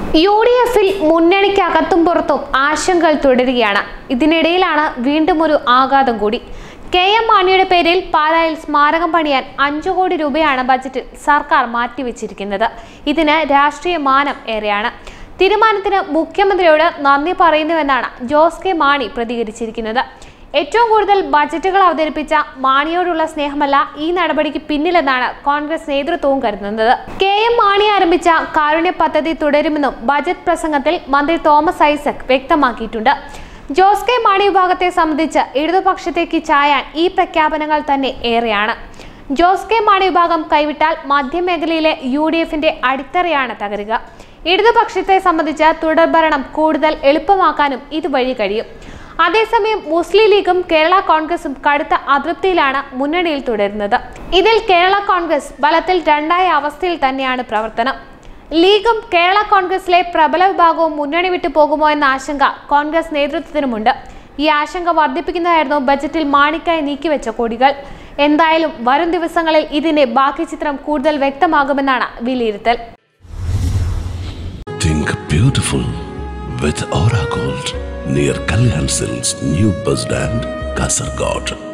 U D എഫിൽ മുന്നണിക്കകത്തും പുറത്തും ആശങ്കകൾ തുടരുകയാണ് ഇതിനിടയിലാണ് വീണ്ടും ഒരു ആഘാതം കൂടി കെ എം മാണിയുടെ പേരിൽ പാലായിൽ സ്മാരകം പണിയാൻ അഞ്ചു കോടി രൂപയാണ് ബജറ്റിൽ സർക്കാർ മാറ്റിവെച്ചിരിക്കുന്നത് ഇതിന് രാഷ്ട്രീയ മാനം ഏറെയാണ് തീരുമാനത്തിന് മുഖ്യമന്ത്രിയോട് നന്ദി പറയുന്നുവെന്നാണ് ജോസ് കെ മാണി പ്രതികരിച്ചിരിക്കുന്നത് ഏറ്റവും കൂടുതൽ ബജറ്റുകൾ അവതരിപ്പിച്ച മാണിയോടുള്ള സ്നേഹമല്ല ഈ നടപടിക്ക് പിന്നിലെന്നാണ് കോൺഗ്രസ് നേതൃത്വവും കരുതുന്നത് കെ എം മാണി ആരംഭിച്ച കാരുണ്യ പദ്ധതി തുടരുമെന്നും ബജറ്റ് പ്രസംഗത്തിൽ മന്ത്രി തോമസ് ഐസക് വ്യക്തമാക്കിയിട്ടുണ്ട് ജോസ് കെ മാണി വിഭാഗത്തെ സംബന്ധിച്ച് ഇടതുപക്ഷത്തേക്ക് ചായാൻ ഈ പ്രഖ്യാപനങ്ങൾ തന്നെ ഏറെയാണ് ജോസ് കെ മാണി വിഭാഗം കൈവിട്ടാൽ മധ്യമേഖലയിലെ യു ഡി എഫിന്റെ അടിത്തറയാണ് തകരുക ഇടതുപക്ഷത്തെ സംബന്ധിച്ച് തുടർഭരണം കൂടുതൽ എളുപ്പമാക്കാനും ഇതുവഴി കഴിയും അതേസമയം മുസ്ലിം ലീഗും കേരള കോൺഗ്രസും കടുത്ത അതൃപ്തിയിലാണ് മുന്നണിയിൽ തുടരുന്നത് ഇതിൽ കേരള കോൺഗ്രസ് ബലത്തിൽ രണ്ടായ അവസ്ഥയിൽ തന്നെയാണ് പ്രവർത്തനം ലീഗും കേരള കോൺഗ്രസിലെ പ്രബല വിഭാഗവും മുന്നണി വിട്ടു പോകുമോ എന്ന ആശങ്ക കോൺഗ്രസ് നേതൃത്വത്തിനുമുണ്ട് ഈ ആശങ്ക വർദ്ധിപ്പിക്കുന്നതായിരുന്നു ബജറ്റിൽ മാണിക്കായി നീക്കിവെച്ച കോടികൾ എന്തായാലും വരും ദിവസങ്ങളിൽ ഇതിന്റെ ബാക്കി ചിത്രം കൂടുതൽ വ്യക്തമാകുമെന്നാണ് വിലയിരുത്തൽ Think beautiful with Aura Gold near Kalyan Silks, New Bus Stand, Kasargod.